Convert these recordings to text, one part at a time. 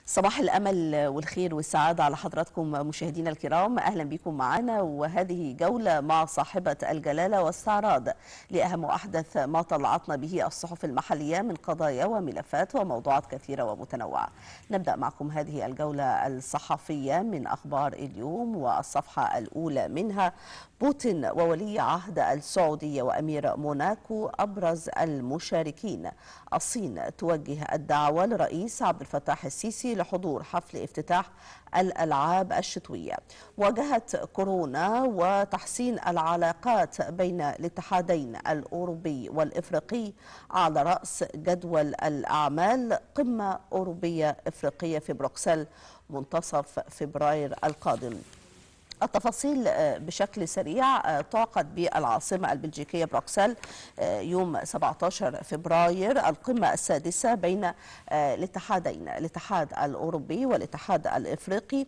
صباح الأمل والخير والسعادة على حضراتكم مشاهدينا الكرام أهلا بكم معنا وهذه جولة مع صاحبة الجلالة واستعراض لأهم وأحدث ما طلعتنا به الصحف المحلية من قضايا وملفات وموضوعات كثيرة ومتنوعة نبدأ معكم هذه الجولة الصحفية من أخبار اليوم والصفحة الأولى منها بوتين وولي عهد السعودية وأمير موناكو أبرز المشاركين الصين توجه الدعوة لرئيس عبد الفتاح السيسي لحضور حفل افتتاح الألعاب الشتوية واجهت كورونا وتحسين العلاقات بين الاتحادين الأوروبي والإفريقي على رأس جدول الأعمال قمة أوروبية إفريقية في بروكسل منتصف فبراير القادم التفاصيل بشكل سريع تعقد بالعاصمة البلجيكية بروكسل يوم 17 فبراير القمة السادسة بين الاتحادين الاتحاد الأوروبي والاتحاد الإفريقي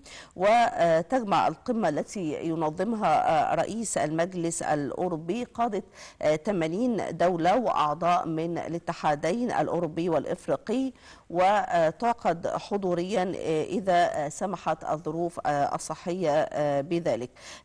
وتجمع القمة التي ينظمها رئيس المجلس الأوروبي قادة 80 دولة وأعضاء من الاتحادين الأوروبي والإفريقي وتعقد حضوريا إذا سمحت الظروف الصحية بذلك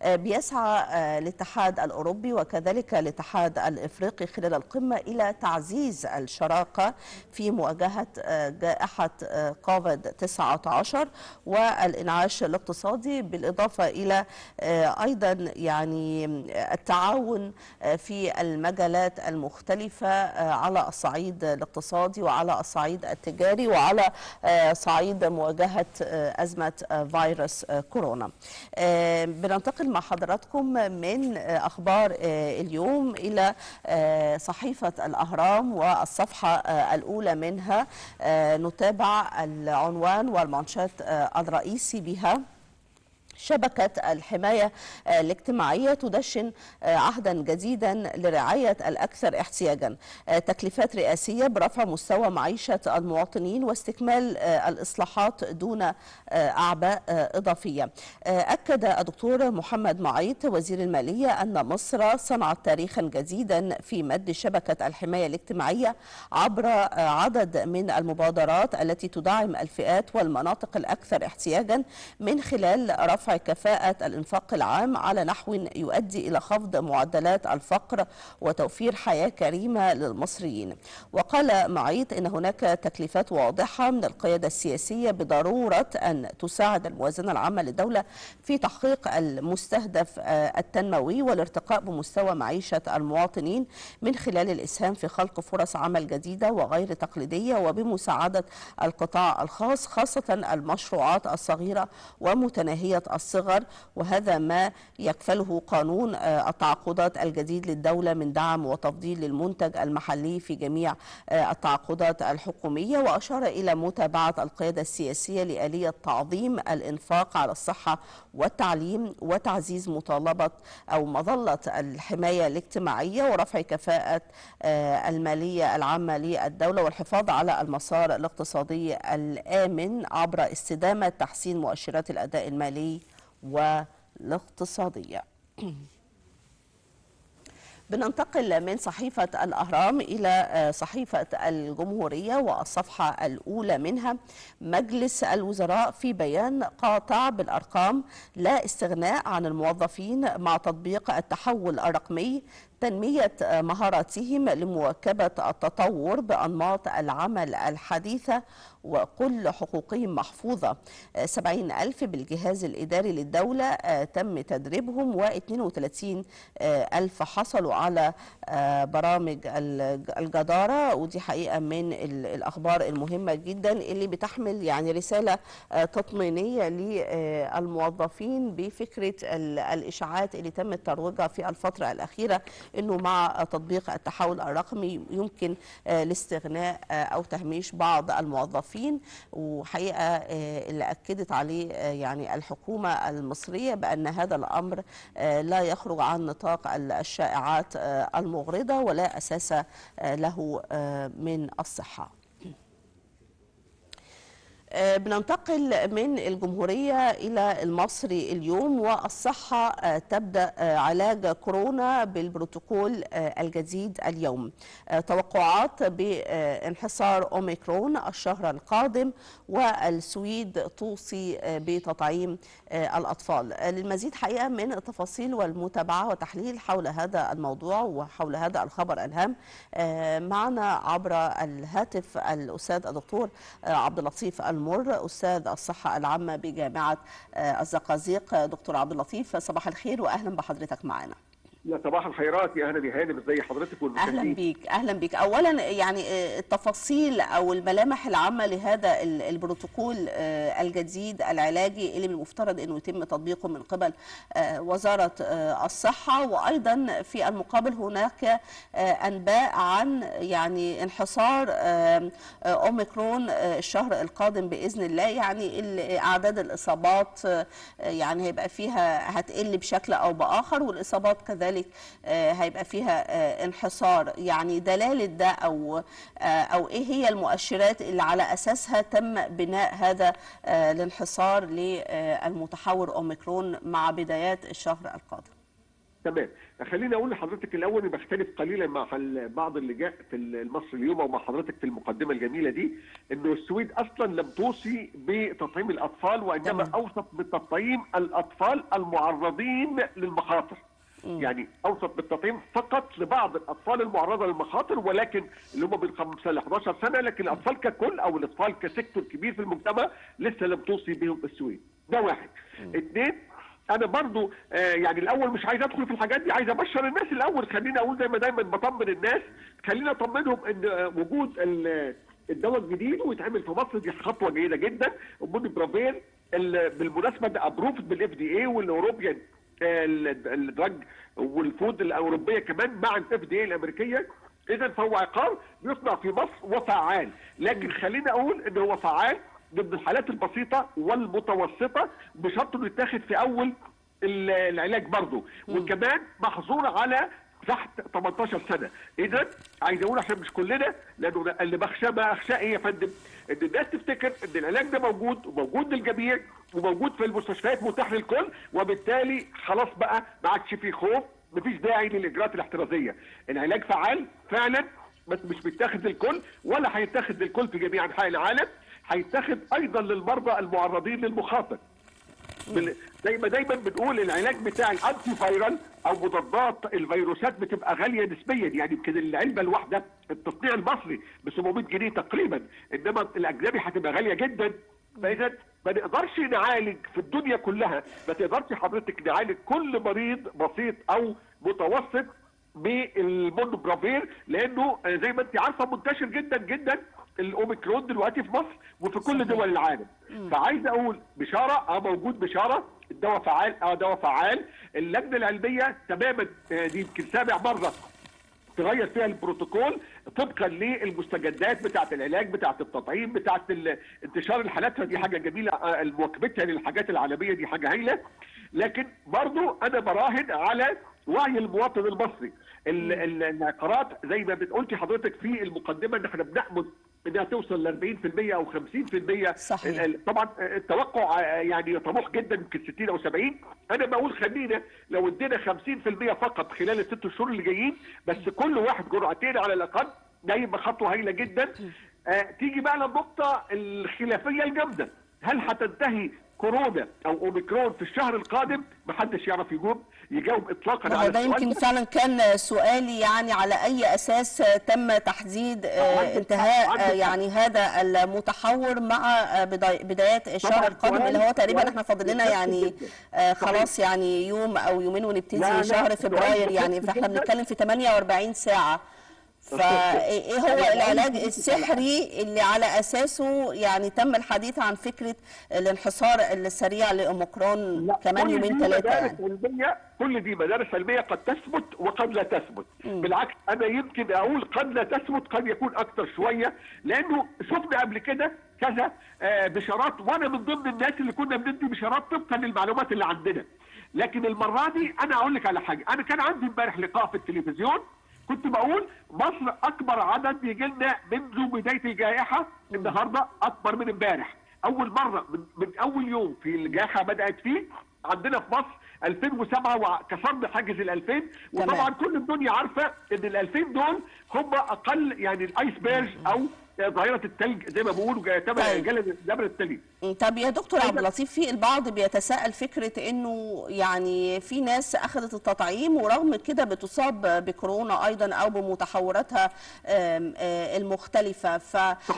بيسعى الاتحاد الأوروبي وكذلك الاتحاد الإفريقي خلال القمة إلى تعزيز الشراكة في مواجهة جائحة كوفيد 19 والإنعاش الاقتصادي بالإضافة إلى أيضا يعني التعاون في المجالات المختلفة على الصعيد الاقتصادي وعلى الصعيد التجاري وعلى صعيد مواجهة أزمة فيروس كورونا بننتقل مع حضراتكم من أخبار اليوم إلى صحيفة الأهرام والصفحة الأولى منها نتابع العنوان والمانشات الرئيسي بها شبكة الحماية الاجتماعية تدشن عهدا جديدا لرعاية الأكثر احتياجا تكليفات رئاسية برفع مستوى معيشة المواطنين واستكمال الإصلاحات دون أعباء إضافية أكد الدكتور محمد معيط وزير المالية أن مصر صنعت تاريخا جديدا في مد شبكة الحماية الاجتماعية عبر عدد من المبادرات التي تدعم الفئات والمناطق الأكثر احتياجا من خلال رفع رفع كفاءة الإنفاق العام على نحو يؤدي إلى خفض معدلات الفقر وتوفير حياة كريمة للمصريين وقال معيط إن هناك تكليفات واضحة من القيادة السياسية بضرورة أن تساعد الموازنة العامة للدولة في تحقيق المستهدف التنموي والارتقاء بمستوى معيشة المواطنين من خلال الإسهام في خلق فرص عمل جديدة وغير تقليدية وبمساعدة القطاع الخاص خاصة المشروعات الصغيرة ومتناهية الصغر وهذا ما يكفله قانون التعاقدات الجديد للدولة من دعم وتفضيل للمنتج المحلي في جميع التعاقدات الحكومية وأشار إلى متابعة القيادة السياسية لآلية تعظيم الإنفاق على الصحة والتعليم وتعزيز مطالبة أو مظلة الحماية الاجتماعية ورفع كفاءة المالية العامة للدولة والحفاظ على المسار الاقتصادي الآمن عبر استدامة تحسين مؤشرات الأداء المالي والاقتصادية بننتقل من صحيفة الأهرام إلى صحيفة الجمهورية والصفحة الأولى منها مجلس الوزراء في بيان قاطع بالأرقام لا استغناء عن الموظفين مع تطبيق التحول الرقمي تنمية مهاراتهم لمواكبة التطور بأنماط العمل الحديثة وكل حقوقهم محفوظة 70 ألف بالجهاز الإداري للدولة تم تدريبهم و32 ألف حصلوا على برامج الجدارة ودي حقيقة من الأخبار المهمة جدا اللي بتحمل يعني رسالة تطمينية للموظفين بفكرة الإشاعات اللي تم ترويجها في الفترة الأخيرة انه مع تطبيق التحول الرقمي يمكن الاستغناء او تهميش بعض الموظفين وحقيقه اللي اكدت عليه يعني الحكومه المصريه بان هذا الامر لا يخرج عن نطاق الشائعات المغرضه ولا اساس له من الصحه. آه، بننتقل من الجمهورية إلى المصري اليوم والصحة آه، تبدأ آه، علاج كورونا بالبروتوكول آه، الجديد اليوم آه، توقعات بانحصار أوميكرون الشهر القادم والسويد توصي آه، بتطعيم آه، الأطفال آه، للمزيد حقيقة من التفاصيل والمتابعة وتحليل حول هذا الموضوع وحول هذا الخبر الهام آه، معنا عبر الهاتف الأستاذ الدكتور آه، عبد اللطيف المر أستاذ الصحة العامة بجامعة آه، الزقازيق دكتور عبد اللطيف صباح الخير وأهلا بحضرتك معنا يا صباح الخيرات يا اهلا يا هانم ازي حضرتك والمشاهدين اهلا بيك اهلا بيك اولا يعني آه، التفاصيل او الملامح العامه لهذا ال- البروتوكول آه، الجديد العلاجي اللي من المفترض انه يتم تطبيقه من قبل آه، وزاره آه، الصحه وايضا في المقابل هناك آه، انباء عن يعني انحصار آه، آه، اوميكرون آه، الشهر القادم باذن الله يعني ال- اعداد الاصابات آه، يعني هيبقى فيها هتقل بشكل او باخر والاصابات كذلك آه، هيبقى فيها آه، انحصار يعني دلاله ده او آه، او ايه هي المؤشرات اللي على اساسها تم بناء هذا آه، الانحصار للمتحور اوميكرون مع بدايات الشهر القادم تمام خليني اقول لحضرتك الاول اني بختلف قليلا مع ال- بعض اللي جاء في المصري اليوم ومع حضرتك في المقدمه الجميله دي انه السويد اصلا لم توصي بتطعيم الاطفال وانما تمام. اوصت بتطعيم الاطفال المعرضين للمخاطر يعني اوصت بالتطعيم فقط لبعض الاطفال المعرضه للمخاطر ولكن اللي هم من 5 ل 11 سنه لكن الاطفال ككل او الاطفال كسيكتور كبير في المجتمع لسه لم توصي بهم السويد ده واحد اثنين انا برضو آه يعني الاول مش عايز ادخل في الحاجات دي عايز ابشر الناس الاول خليني اقول زي ما دايما بطمن الناس خليني اطمنهم ان آه، وجود ال- الدواء الجديد ويتعمل في مصر دي خطوه جيده جدا وموني برافيل ال- بالمناسبه ده ابروفد بالاف دي اي والاوروبيان الدراج والفود الاوروبيه كمان مع الاف دي اي الامريكيه اذا فهو عقار بيصنع في مصر وفعال لكن خليني اقول ان هو فعال ضمن الحالات البسيطه والمتوسطه بشرط انه يتاخد في اول ال- العلاج برضه وكمان محظور على تحت 18 سنه اذا عايز اقول عشان مش كلنا لانه اللي بخشاه ما اخشاه ايه يا فندم ان الناس تفتكر ان العلاج ده موجود وموجود للجميع وموجود في المستشفيات متاح للكل وبالتالي خلاص بقى ما عادش فيه خوف مفيش داعي للاجراءات الاحترازيه العلاج فعال فعلا بس مش بيتاخد للكل ولا هيتاخد للكل في جميع انحاء العالم هيتاخد ايضا للمرضى المعرضين للمخاطر بال- زي ما دايما بنقول العلاج بتاع الانتي فايرال او مضادات الفيروسات بتبقى غاليه نسبيا يعني يمكن العلبه الواحده التصنيع المصري ب 700 جنيه تقريبا انما الاجنبي هتبقى غاليه جدا فاذا ما نقدرش نعالج في الدنيا كلها ما تقدرش حضرتك نعالج كل مريض بسيط او متوسط بالمونوبرافير لانه آه، زي ما انت عارفه منتشر جدا جدا الاوميكرون دلوقتي في مصر وفي كل صحيح. دول العالم فعايز اقول بشاره اه موجود بشاره الدواء فعال اه دواء فعال اللجنه العلميه تماما آه، دي يمكن سابع مره تغير فيها البروتوكول طبقا للمستجدات بتاعه العلاج بتاعه التطعيم بتاعه ال- انتشار الحالات فدي حاجه جميله آه، مواكبتها للحاجات العالميه دي حاجه هايله لكن برضو انا براهن على وعي المواطن المصري ال- ال- العقارات زي ما بتقولتي حضرتك في المقدمه ان احنا بنأمل انها توصل ل 40% او 50% صحيح. ال- ال- طبعا التوقع آه، يعني طموح جدا يمكن 60 او 70 انا بقول خلينا لو ادينا 50% فقط خلال الست شهور اللي جايين بس كل واحد جرعتين على الاقل ده يبقى خطوه هايله جدا آه تيجي بقى للنقطه الخلافيه الجامده هل هتنتهي كورونا او اوميكرون في الشهر القادم محدش يعرف يجاوب يجاوب اطلاقا وهو على ده السؤال يمكن فعلا كان سؤالي يعني على اي اساس تم تحديد آه، عندك حق، انتهاء عندك آه، حق. يعني هذا المتحور مع آه، بداي- بدايات الشهر طبعاً القادم سؤال- اللي هو تقريبا سؤال احنا فاضل لنا مهم يعني جداً. آه، صحيح. خلاص يعني يوم او يومين ونبتدي لا، لا، شهر سؤال فبراير مهم يعني فاحنا جداً. بنتكلم في 48 ساعه فايه هو العلاج السحري اللي على اساسه يعني تم الحديث عن فكره الانحصار السريع لاوميكرون كمان كل يومين دي ثلاثه مدارس يعني علميه كل دي مدارس علميه قد تثبت وقد لا تثبت بالعكس انا يمكن اقول قد لا تثبت قد يكون اكثر شويه لانه شفنا قبل كده كذا آه، بشارات وانا من ضمن الناس اللي كنا بندي بشارات طبقا للمعلومات اللي عندنا لكن المره دي انا اقول لك على حاجه انا كان عندي امبارح لقاء في التلفزيون كنت بقول مصر اكبر عدد بيجي لنا منذ بدايه الجائحه النهارده اكبر من امبارح اول مره من, من اول يوم في الجائحه بدات فيه عندنا في مصر 2007 وكسرنا حاجز ال 2000 وطبعا كل الدنيا عارفه ان ال 2000 دول هم اقل يعني الايس بيرج او ظاهره الثلج زي ما بيقولوا جبل جبل الثلج طب يا دكتور عبد اللطيف في البعض بيتساءل فكره انه يعني في ناس اخذت التطعيم ورغم كده بتصاب بكورونا ايضا او بمتحوراتها المختلفه ف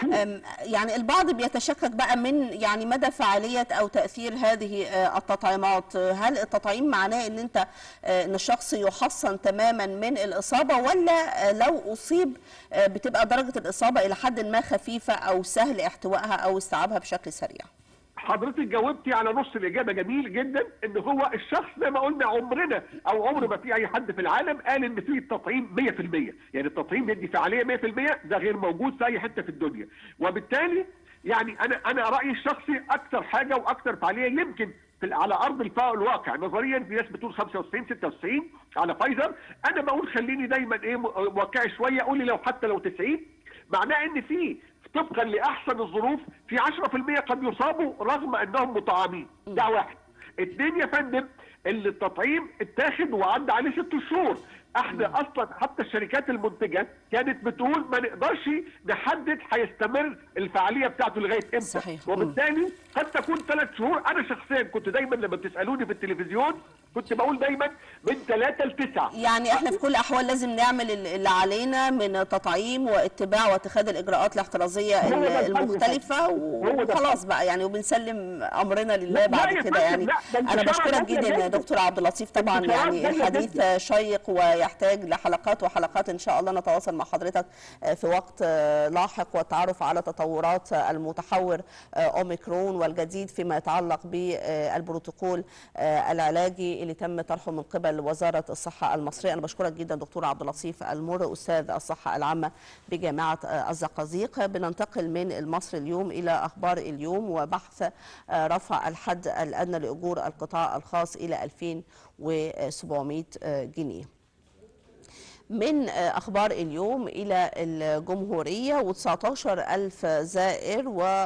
يعني البعض بيتشكك بقى من يعني مدى فعاليه او تاثير هذه التطعيمات هل التطعيم معناه ان انت ان الشخص يحصن تماما من الاصابه ولا لو اصيب بتبقى درجه الاصابه الى حد ما خفيفه او سهل احتوائها او استيعابها بشكل سريع حضرتك جاوبتي على نص الاجابه جميل جدا ان هو الشخص زي ما قلنا عمرنا او عمر ما في اي حد في العالم قال ان في التطعيم 100% يعني التطعيم بيدي فعاليه 100% ده غير موجود في اي حته في الدنيا وبالتالي يعني انا انا رايي الشخصي اكثر حاجه واكثر فعاليه يمكن في على ارض الواقع نظريا في ناس بتقول 95 96 على فايزر انا بقول خليني دايما ايه واقعي شويه قول لي لو حتى لو 90 معناه ان في طبقا لاحسن الظروف في 10% قد يصابوا رغم انهم مطعمين ده واحد اثنين يا فندم اللي التطعيم اتاخد وعدى عليه ست شهور احنا اصلا حتى الشركات المنتجه كانت بتقول ما نقدرش نحدد هيستمر الفعاليه بتاعته لغايه امتى صحيح. وبالتالي قد تكون ثلاث شهور انا شخصيا كنت دايما لما بتسالوني في التلفزيون كنت بقول دايما من ثلاثه لتسعه يعني احنا في كل الاحوال لازم نعمل اللي علينا من تطعيم واتباع واتخاذ الاجراءات الاحترازيه المختلفه وخلاص بقى يعني وبنسلم امرنا لله بعد كده يعني انا بشكرك جدا يا دكتور عبد اللطيف طبعا يعني الحديث شيق ويحتاج لحلقات وحلقات ان شاء الله نتواصل مع حضرتك في وقت لاحق والتعرف على تطورات المتحور اوميكرون والجديد فيما يتعلق بالبروتوكول العلاجي اللي تم طرحه من قبل وزاره الصحه المصريه انا بشكرك جدا دكتور عبد اللطيف المر استاذ الصحه العامه بجامعه الزقازيق بننتقل من المصري اليوم الى اخبار اليوم وبحث رفع الحد الادنى لاجور القطاع الخاص الى 2700 جنيه من أخبار اليوم إلى الجمهورية و19 ألف زائر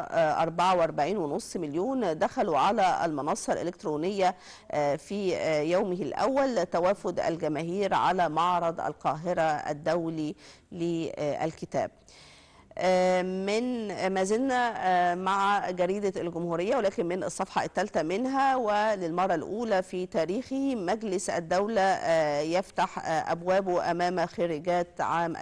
و44.5 مليون دخلوا على المنصة الإلكترونية في يومه الأول توافد الجماهير على معرض القاهرة الدولي للكتاب من ما زلنا مع جريدة الجمهورية ولكن من الصفحة الثالثة منها وللمرة الأولى في تاريخه مجلس الدولة يفتح أبوابه أمام خريجات عام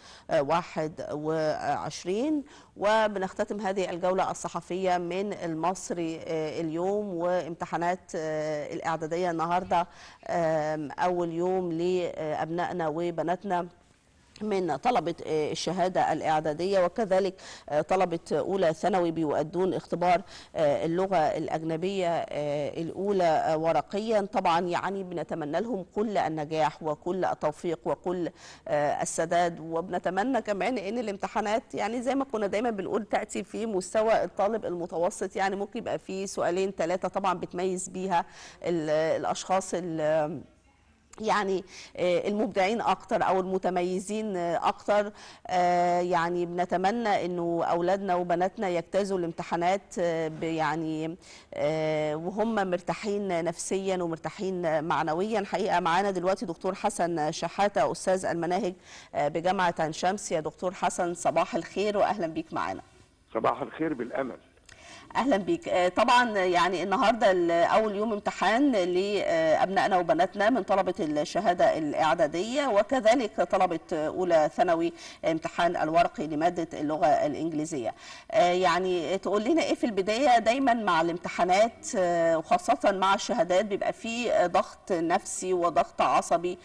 2021 وبنختتم هذه الجولة الصحفية من المصري اليوم وامتحانات الإعدادية النهاردة أول يوم لأبنائنا وبناتنا من طلبة الشهادة الإعدادية وكذلك طلبة أولى ثانوي بيؤدون اختبار اللغة الأجنبية الأولى ورقيا طبعا يعني بنتمنى لهم كل النجاح وكل التوفيق وكل السداد وبنتمنى كمان أن الامتحانات يعني زي ما كنا دايما بنقول تأتي في مستوى الطالب المتوسط يعني ممكن يبقى في سؤالين ثلاثة طبعا بتميز بيها الأشخاص اللي يعني المبدعين اكتر او المتميزين اكتر يعني بنتمنى انه اولادنا وبناتنا يجتازوا الامتحانات يعني وهم مرتاحين نفسيا ومرتاحين معنويا حقيقه معانا دلوقتي دكتور حسن شحاته استاذ المناهج بجامعه عين شمس يا دكتور حسن صباح الخير واهلا بيك معانا صباح الخير بالامل اهلا بيك طبعا يعني النهارده اول يوم امتحان لابنائنا وبناتنا من طلبه الشهاده الاعداديه وكذلك طلبه اولى ثانوي امتحان الورقي لماده اللغه الانجليزيه يعني تقول لنا ايه في البدايه دايما مع الامتحانات وخاصه مع الشهادات بيبقى في ضغط نفسي وضغط عصبي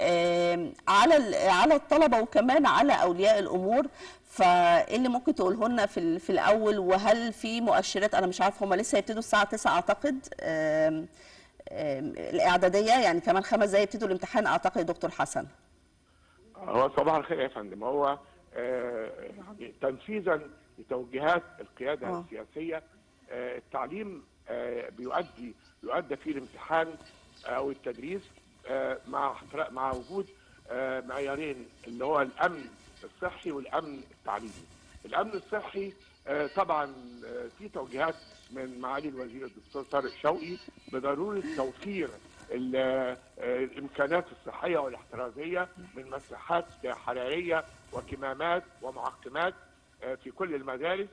على على الطلبه وكمان على اولياء الامور فايه اللي ممكن تقوله لنا في في الاول وهل في مؤشرات انا مش عارف هم لسه هيبتدوا الساعه 9 اعتقد آم آم الاعداديه يعني كمان خمس دقايق يبتدوا الامتحان اعتقد يا دكتور حسن هو صباح الخير يا فندم هو تنفيذا لتوجيهات القياده أوه. السياسيه التعليم بيؤدي يؤدى فيه الامتحان او التدريس مع مع وجود معيارين اللي هو الامن الصحي والامن التعليمي. الامن الصحي آه، طبعا آه، في توجيهات من معالي الوزير الدكتور طارق شوقي بضروره توفير ال- آه، الامكانات الصحيه والاحترازيه من مساحات حراريه وكمامات ومعقمات آه، في كل المدارس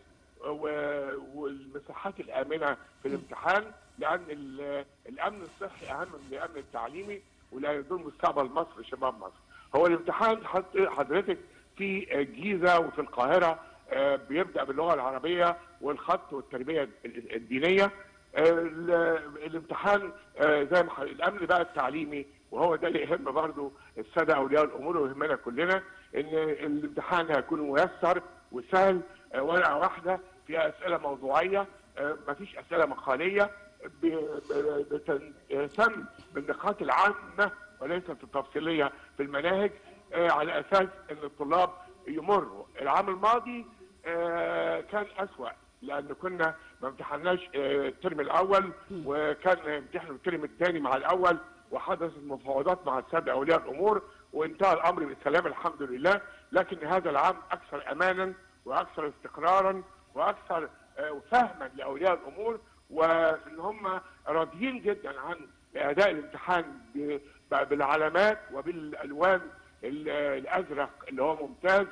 و- والمساحات الامنه في الامتحان لان ال- الامن الصحي اهم من الامن التعليمي ولا يضر مستقبل مصر شباب مصر. هو الامتحان حض- حضرتك في الجيزه وفي القاهره آه، بيبدا باللغه العربيه والخط والتربيه ال- الدينيه آه، ال- الامتحان آه، زي ما ح- الامن بقى التعليمي وهو ده اللي يهم برضه الساده اولياء الامور ويهمنا كلنا ان الامتحان هيكون ميسر وسهل آه، ورقه واحده فيها اسئله موضوعيه آه، مفيش اسئله مقاليه ب- ب- بتهتم بالنقاط العامه وليست التفصيليه في المناهج آه، على اساس ان الطلاب يمروا العام الماضي آه، كان اسوا لان كنا ما امتحناش آه، الترم الاول وكان امتحنوا الترم الثاني مع الاول وحدثت مفاوضات مع الساده اولياء الامور وانتهى الامر بالسلام الحمد لله لكن هذا العام اكثر امانا واكثر استقرارا واكثر آه، فهما لاولياء الامور وان هم راضيين جدا عن اداء الامتحان ب- بالعلامات وبالالوان ال- الازرق اللي هو ممتاز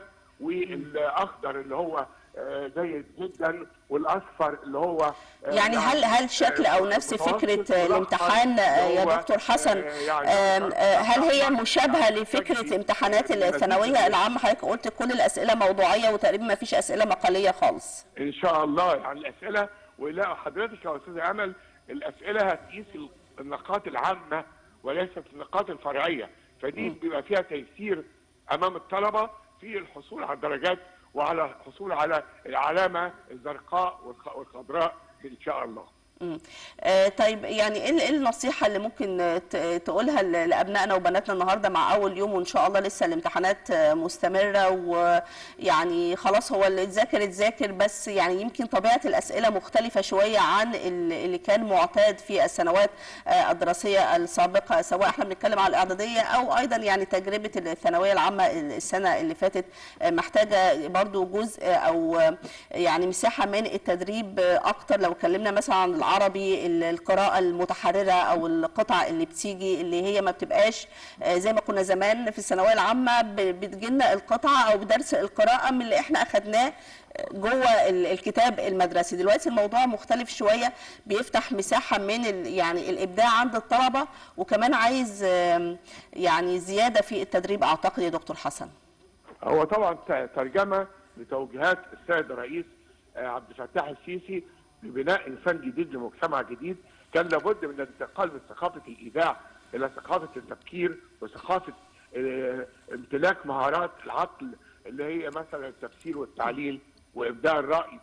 والاخضر اللي هو آه، جيد جدا والاصفر اللي هو آه، يعني هل هل شكل او نفس متوسط فكره والأحمر الامتحان اللي يا هو، دكتور حسن آه، يعني آم، آه، هل هي مشابهه محتاج لفكره فيه امتحانات مزيد الثانويه من- العامه حضرتك قلت كل الاسئله موضوعيه وتقريبا ما فيش اسئله مقاليه خالص ان شاء الله يعني الاسئله ولا حضرتك يا استاذ امل الاسئله هتقيس النقاط العامه وليست النقاط الفرعيه فدي بيبقى فيها تيسير امام الطلبه في الحصول على الدرجات وعلى الحصول على العلامه الزرقاء والخ- والخضراء ان شاء الله مم. آه، طيب يعني ايه ال- إيه النصيحه اللي ممكن آه، ت- تقولها ل- لابنائنا وبناتنا النهارده مع اول يوم وان شاء الله لسه الامتحانات آه، مستمره ويعني خلاص هو اللي اتذاكر اتذاكر بس يعني يمكن طبيعه الاسئله مختلفه شويه عن ال- اللي كان معتاد في السنوات آه، الدراسيه السابقه سواء احنا بنتكلم على الاعداديه او ايضا يعني تجربه الثانويه العامه السنه اللي فاتت آه، محتاجه برضو جزء او آه، يعني مساحه من التدريب آه، اكتر لو اتكلمنا مثلا عن العربي ال- القراءه المتحرره او القطع اللي بتيجي اللي هي ما بتبقاش آه، زي ما كنا زمان في الثانويه العامه ب- بتجيلنا القطعه او بدرس القراءه من اللي احنا اخدناه جوه ال- الكتاب المدرسي دلوقتي الموضوع مختلف شويه بيفتح مساحه من ال- يعني الابداع عند الطلبه وكمان عايز آم، يعني زياده في التدريب اعتقد يا دكتور حسن هو طبعا ت- ترجمه لتوجيهات السيد الرئيس آه، عبد الفتاح السيسي لبناء انسان جديد لمجتمع جديد كان لابد من الانتقال من ثقافه الايداع الى ثقافه التفكير وثقافه آه، امتلاك مهارات العقل اللي هي مثلا التفسير والتعليل وابداع الراي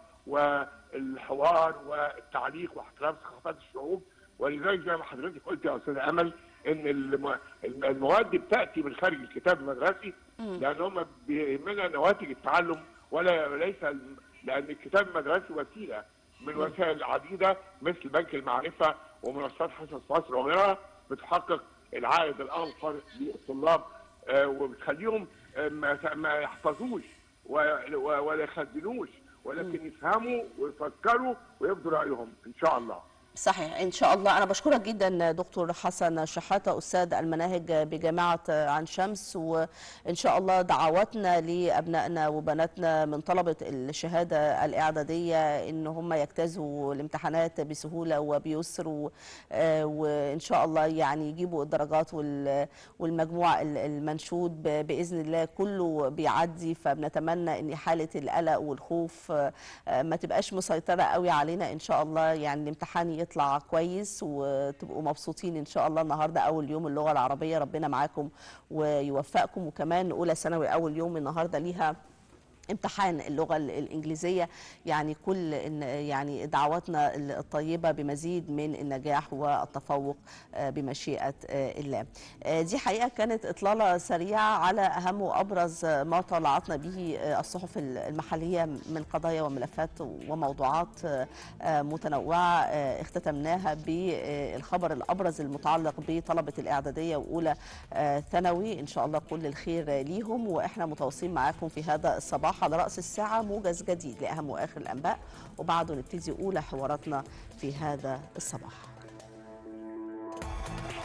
والحوار والتعليق واحترام ثقافات الشعوب ولذلك زي ما حضرتك قلت يا استاذ امل ان الم- المواد بتاتي من خارج الكتاب المدرسي لان هم بيهمنا نواتج التعلم ولا وليس الم- لان الكتاب المدرسي وسيله من وسائل عديده مثل بنك المعرفه ومنصات حسن مصر وغيرها بتحقق العائد الاوفر للطلاب آه، وبتخليهم آه، ما ما يحفظوش و- و- ولا يخزنوش ولكن يفهموا ويفكروا ويبدوا رايهم ان شاء الله صحيح ان شاء الله انا بشكرك جدا دكتور حسن شحاته استاذ المناهج بجامعه عين شمس وان شاء الله دعواتنا لابنائنا وبناتنا من طلبه الشهاده الاعداديه ان هم يجتازوا الامتحانات بسهوله وبيسر و- آه، وان شاء الله يعني يجيبوا الدرجات وال- والمجموع ال- المنشود ب- باذن الله كله بيعدي فبنتمنى ان حاله القلق والخوف آه، آه، ما تبقاش مسيطره قوي علينا ان شاء الله يعني الامتحان يطلع كويس وتبقوا مبسوطين ان شاء الله النهارده اول يوم اللغه العربيه ربنا معاكم ويوفقكم وكمان اولى ثانوي اول يوم النهارده ليها امتحان اللغة ال- الإنجليزية يعني كل إن يعني دعواتنا الطيبة بمزيد من النجاح والتفوق آه، بمشيئة آه، الله آه، دي حقيقة كانت إطلالة سريعة على أهم وأبرز ما طلعتنا به آه، الصحف المحلية من قضايا وملفات وموضوعات آه، آه، متنوعة آه، اختتمناها بالخبر الأبرز المتعلق بطلبة الإعدادية وأولى آه، ثانوي إن شاء الله كل الخير ليهم وإحنا متواصلين معاكم في هذا الصباح صباح على رأس الساعة موجز جديد لأهم وآخر الأنباء وبعده نبتدي أولى حواراتنا في هذا الصباح